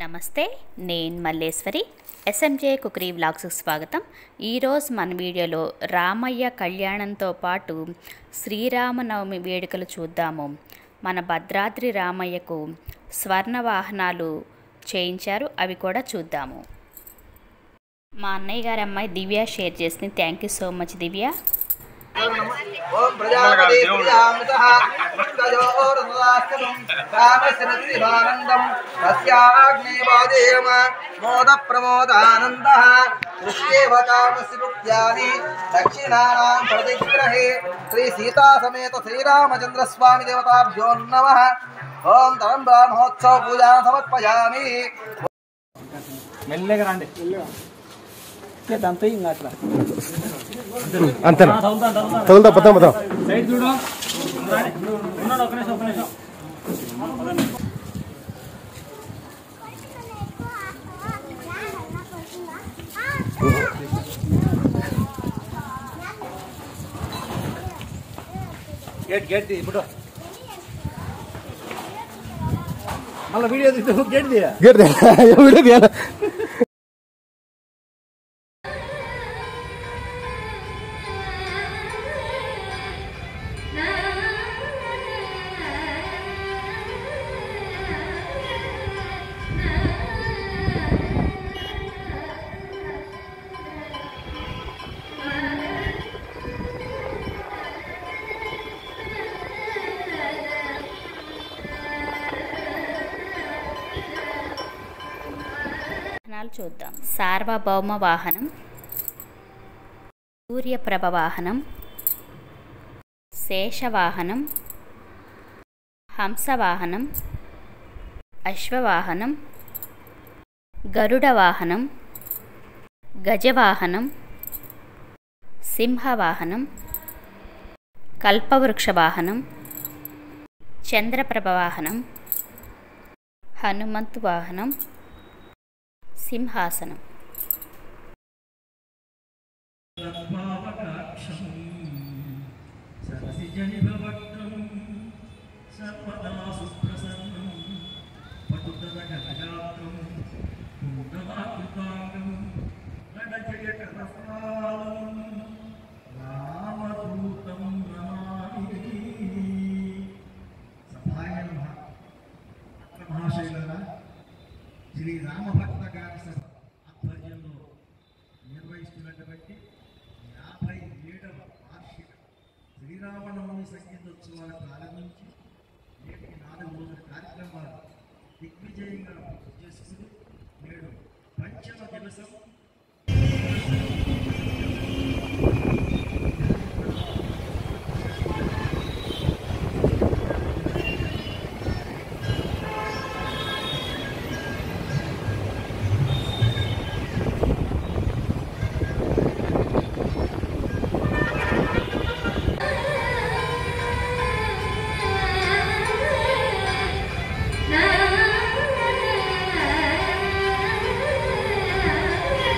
నమస్తే నేను Malleswari SMJ cookery వ్లాగ్స్కి స్వాగతం ఈరోజు మన వీడియోలో రామయ్య కళ్యాణంతో పాటు శ్రీరామనవమి వేడుకలు చూద్దాము మన భద్రాద్రి రామయ్యకు స్వర్ణ వాహనాలు చేయించారు అవి కూడా చూద్దాము మా అన్నయ్య గారి అమ్మాయి దివ్య షేర్ చేసింది thank you so much Divya ఓం ప్రజాపతి ప్రియామృతః పుష్కయోరసదాస్తమం కామశ్రతిభానందం తస్యాగ్నేవాదేమ మోద ప్రమోదానందః దృశ్యేవ కామసి నృత్యాని దక్షిణానాం ప్రతిగ్రహే శ్రీ సీతా సమేత శ్రీరామచంద్ర స్వామి దేవతాభ్యో నమః ఓం తరం బ్రహ్మోత్సవ పూజా సమర్పయామి మెల్లగా రండి అంతే ఇంకా అట్లా అంతేనా తగులుతా పోతాం పోతాం సైడ్ చూడు ఉన్నాడు ఒక నిమిషం ఒక నిమిషం గేట్ గేట్ తీ ఇప్పుడు మళ్ళీ వీడియో తీసు గేట్ తీయ గేట్ వీడియో తీయాలి వాహనాలు చూద్దాం సార్వభౌమ వాహనం సూర్యప్రభ వాహనం శేషవాహనం హంసవాహనం అశ్వవాహనం గరుడ వాహనం గజవాహనం సింహవాహనం కల్పవృక్ష వాహనం చంద్రప్రభ వాహనం హనుమంతు వాహనం సింహాసనం మహాశైలరా శ్రీ రామభక్త గారి సభ ఆధ్వర్యంలో నిర్వహిస్తున్నటువంటి యాభై ఏడవ వార్షిక శ్రీరామనవమి సంగీతోత్సవాలు ప్రారంభించి నేటికి నాలుగు రోజుల కార్యక్రమాలు దిగ్విజయంగా పూర్తి చేసుకుని నేడు పంచమ దివసం నా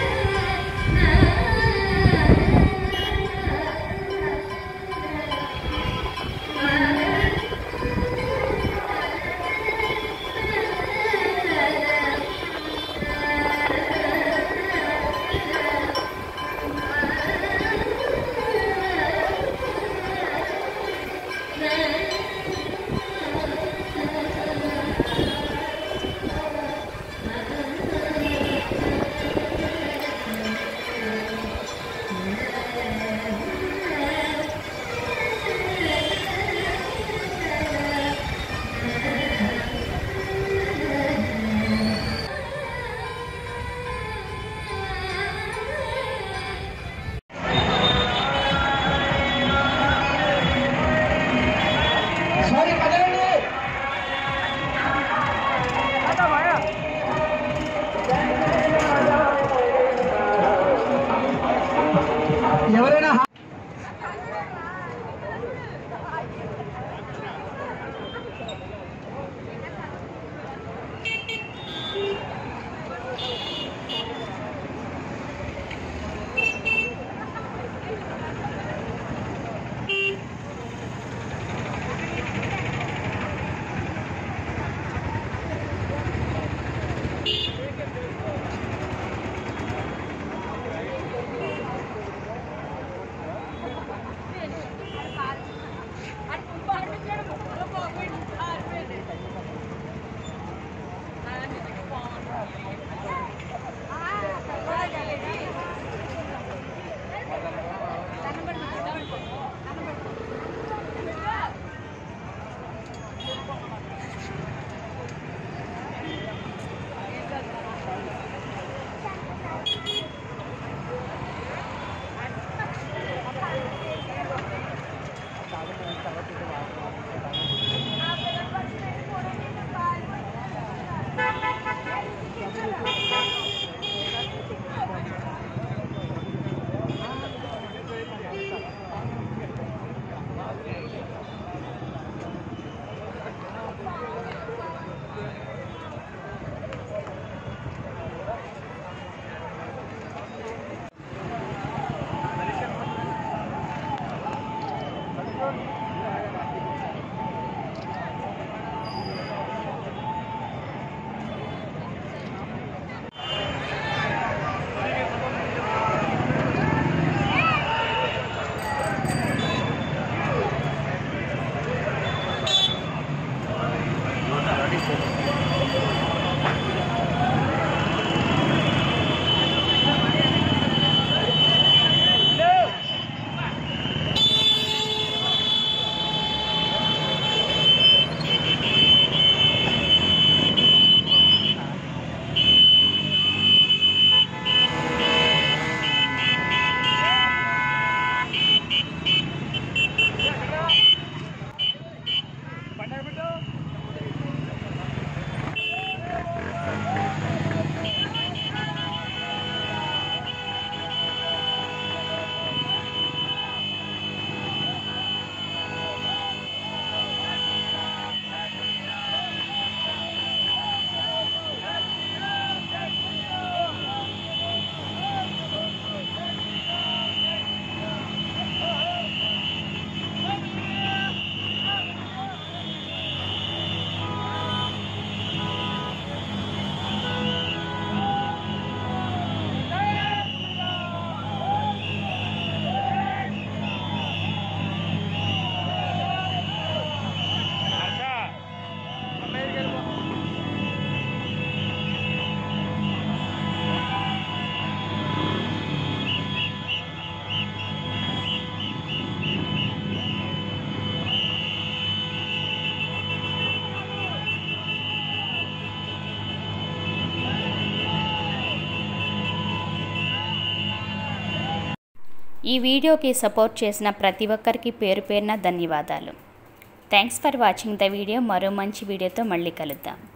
ఈ వీడియోకి సపోర్ట్ చేసిన ప్రతి ఒక్కరికి పేరు పేరున ధన్యవాదాలు thanks for watching the video మరో మంచి వీడియోతో మళ్ళీ కలుద్దాం